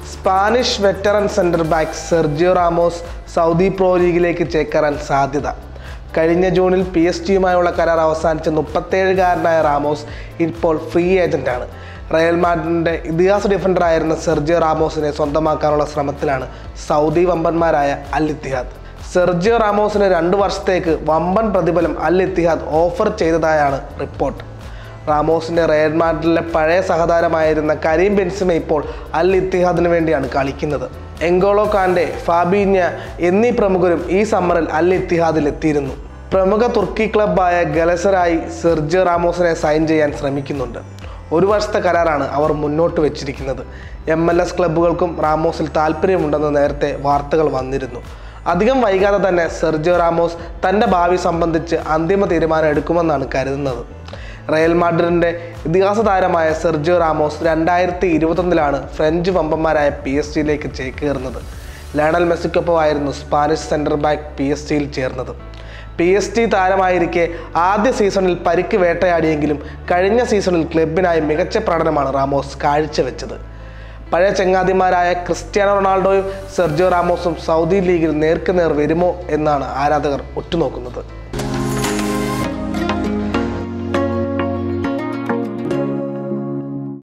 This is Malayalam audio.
Spanish veteran centre back Sergio Ramos Saudi Pro ലീഗിലേക്ക് ചേക്കേറാൻ സാധ്യത കഴിഞ്ഞ ജൂണിൽ പി എസ് ടിയുമായുള്ള കരാർ അവസാനിച്ച മുപ്പത്തേഴുകാരനായ റാമോസ് ഇപ്പോൾ ഫ്രീ ഏജന്റാണ് റയൽ മാഡ്രിഡിന്റെ ഇതിഹാസ ഡിഫൻഡറായിരുന്ന സെർജിയോ റാമോസിനെ സ്വന്തമാക്കാനുള്ള ശ്രമത്തിലാണ് സൗദി വമ്പന്മാരായ അൽ ഇത്തിഹാദ് സെർജിയോ റാമോസിന് രണ്ട് വർഷത്തേക്ക് വമ്പൻ പ്രതിഫലം അൽ ഇത്തിഹാദ് ഓഫർ ചെയ്തതായാണ് റിപ്പോർട്ട് റാമോസിന്റെ റയൽ മാഡ്രിഡിലെ പഴയ സഹതാരമായിരുന്ന കരീം ബെൻസിമ ഇപ്പോൾ അൽ ഇത്തിഹാദിന് വേണ്ടിയാണ് കളിക്കുന്നത് എങ്കോളോ കാന്റെ ഫാബീഞ്ഞ എന്നീ പ്രമുഖരും ഈ സമ്മറിൽ അൽ ഇത്തിഹാദിൽ എത്തിയിരുന്നു പ്രമുഖ തുർക്കി ക്ലബ്ബായ ഗലസറായി സെർജിയോ റാമോസിനെ സൈൻ ചെയ്യാൻ ശ്രമിക്കുന്നുണ്ട് ഒരു വർഷത്തെ കരാറാണ് അവർ മുന്നോട്ട് വെച്ചിരിക്കുന്നത് എം എൽ എസ് ക്ലബ്ബുകൾക്കും റാമോസിൽ താല്പര്യമുണ്ടെന്ന് നേരത്തെ വാർത്തകൾ വന്നിരുന്നു അധികം വൈകാതെ തന്നെ സെർജിയോ റാമോസ് തൻ്റെ ഭാവി സംബന്ധിച്ച് അന്തിമ തീരുമാനം എടുക്കുമെന്നാണ് കരുതുന്നത് റയൽ മാഡ്രിഡിന്റെ ഇതിഹാസ താരമായ സെർജിയോ റാമോസ് രണ്ടായിരത്തി ഇരുപത്തൊന്നിലാണ് ഫ്രഞ്ച് വമ്പന്മാരായ പി എസ് ജിയിലേക്ക് ചേക്കേറുന്നത് ലയണൽ മെസ്സിക്കൊപ്പമായിരുന്നു Spanish centre back P S ജിയിൽ ചേർന്നത് പി എസ് ടി താരമായിരിക്കെ ആദ്യ സീസണിൽ പരിക്ക് വേട്ടയാടിയെങ്കിലും കഴിഞ്ഞ സീസണിൽ ക്ലബിനായി മികച്ച പ്രകടനമാണ് റാമോസ് കാഴ്ചവെച്ചത് പഴയ ചങ്ങാതിമാരായ ക്രിസ്ത്യാനോ റൊണാൾഡോയും സെർജിയോ റാമോസും സൗദി ലീഗിൽ നേർക്കുനേർ വരുമോ എന്നാണ് ആരാധകർ ഉറ്റുനോക്കുന്നത്